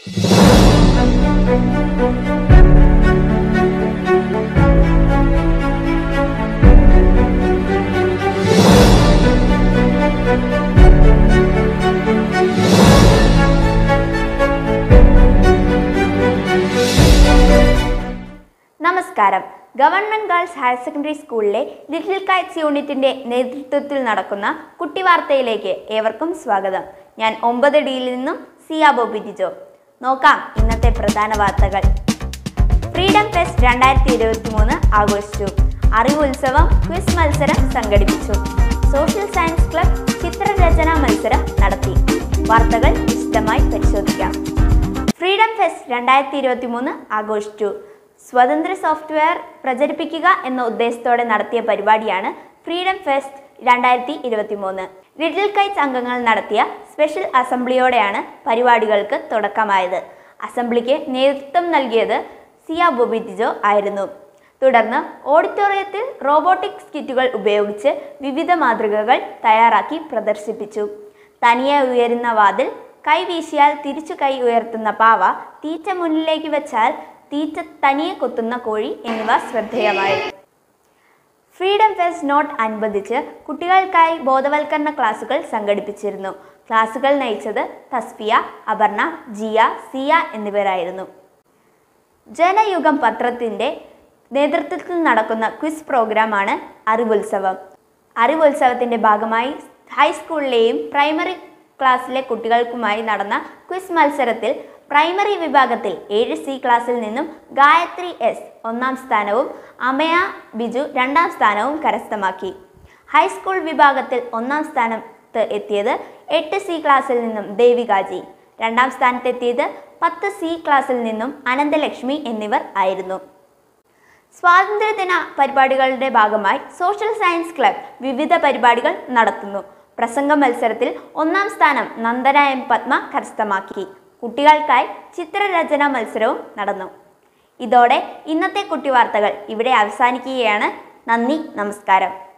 നമസ്കാരം government girls higher secondary സ്കൂളിലെ little kites യൂണിറ്റിന്റെ നേതൃത്വത്തിൽ നടക്കുന്ന കുട്ടിവാർത്തയിലേക്ക് ഏവർക്കും സ്വാഗതം ഞാൻ ഒമ്പത് ഡിയിൽ നിന്നും സിയ ബോബി ജിജോ നോക്കാം ഇന്നത്തെ പ്രധാന വാർത്തകൾ ഫ്രീഡം ഫെസ്റ്റ് രണ്ടായിരത്തി ഇരുപത്തി മൂന്ന് ആഘോഷിച്ചു അറിവുത്സവം ക്വിസ് മത്സരം സംഘടിപ്പിച്ചു സോഷ്യൽ സയൻസ് ക്ലബ് ചിത്രരചനാ മത്സരം നടത്തി വാർത്തകൾ വിശദമായി പരിശോധിക്കാം ഫ്രീഡം ഫെസ്റ്റ് രണ്ടായിരത്തി ഇരുപത്തി മൂന്ന് ആഘോഷിച്ചു സ്വതന്ത്ര സോഫ്റ്റ്വെയർ പ്രചരിപ്പിക്കുക എന്ന ഉദ്ദേശത്തോടെ നടത്തിയ പരിപാടിയാണ് ഫ്രീഡം ഫെസ്റ്റ് രണ്ടായിരത്തി ഇരുപത്തി മൂന്ന് ലിറ്റിൽ കൈറ്റ്സ് അംഗങ്ങൾ നടത്തിയ സ്പെഷ്യൽ അസംബ്ലിയോടെയാണ് പരിപാടികൾക്ക് തുടക്കമായത് അസംബ്ലിക്ക് നേതൃത്വം നൽകിയത് സിയ ബൊബിറ്റിജോ ആയിരുന്നു തുടർന്ന് ഓഡിറ്റോറിയത്തിൽ റോബോട്ടിക്സ് കിറ്റുകൾ ഉപയോഗിച്ച് വിവിധ മാതൃകകൾ തയ്യാറാക്കി പ്രദർശിപ്പിച്ചു തനിയെ ഉയരുന്ന വാതിൽ കൈ വീശിയാൽ തിരിച്ചു കൈ ഉയർത്തുന്ന പാവ തീറ്റ മുന്നിലേക്ക് വെച്ചാൽ തീറ്റ തനിയെ കൊത്തുന്ന കോഴി എന്നിവ ശ്രദ്ധേയമായി ഫ്രീഡം ഫെസ്റ്റ് നോട്ട് അനുബന്ധിച്ച് കുട്ടികൾക്കായി ബോധവൽക്കരണ ക്ലാസുകൾ സംഘടിപ്പിച്ചിരുന്നു ക്ലാസുകൾ നയിച്ചത് തസ്ഫിയ അപർണ ജിയ സിയ എന്നിവരായിരുന്നു ജനയുഗം പത്രത്തിൻ്റെ നേതൃത്വത്തിൽ നടക്കുന്ന ക്വിസ് പ്രോഗ്രാമാണ് അറിവുത്സവം അറിവുത്സവത്തിൻ്റെ ഭാഗമായി ഹൈസ്കൂളിലെയും പ്രൈമറി ക്ലാസ്സിലെ കുട്ടികൾക്കുമായി നടന്ന ക്വിസ് മത്സരത്തിൽ പ്രൈമറി വിഭാഗത്തിൽ ഏഴ് സി ക്ലാസ്സിൽ നിന്നും ഗായത്രി എസ് ഒന്നാം സ്ഥാനവും അമയ ബിജു രണ്ടാം സ്ഥാനവും കരസ്ഥമാക്കി ഹൈസ്കൂൾ വിഭാഗത്തിൽ ഒന്നാം സ്ഥാനത്ത് എത്തിയത് എട്ട് സി ക്ലാസ്സിൽ നിന്നും ദേവികാജി രണ്ടാം സ്ഥാനത്തെത്തിയത് പത്ത് സി ക്ലാസ്സിൽ നിന്നും അനന്തലക്ഷ്മി എന്നിവർ ആയിരുന്നു സ്വാതന്ത്ര്യദിന പരിപാടികളുടെ ഭാഗമായി സോഷ്യൽ സയൻസ് ക്ലബ് വിവിധ പരിപാടികൾ നടത്തുന്നു പ്രസംഗ മത്സരത്തിൽ ഒന്നാം സ്ഥാനം നന്ദന എം പത്മ കരസ്ഥമാക്കി കുട്ടികൾക്കായി ചിത്രരചനാ മത്സരവും നടന്നു ഇതോടെ ഇന്നത്തെ കുട്ടിവാർത്തകൾ ഇവിടെ അവസാനിക്കുകയാണ് നന്ദി നമസ്കാരം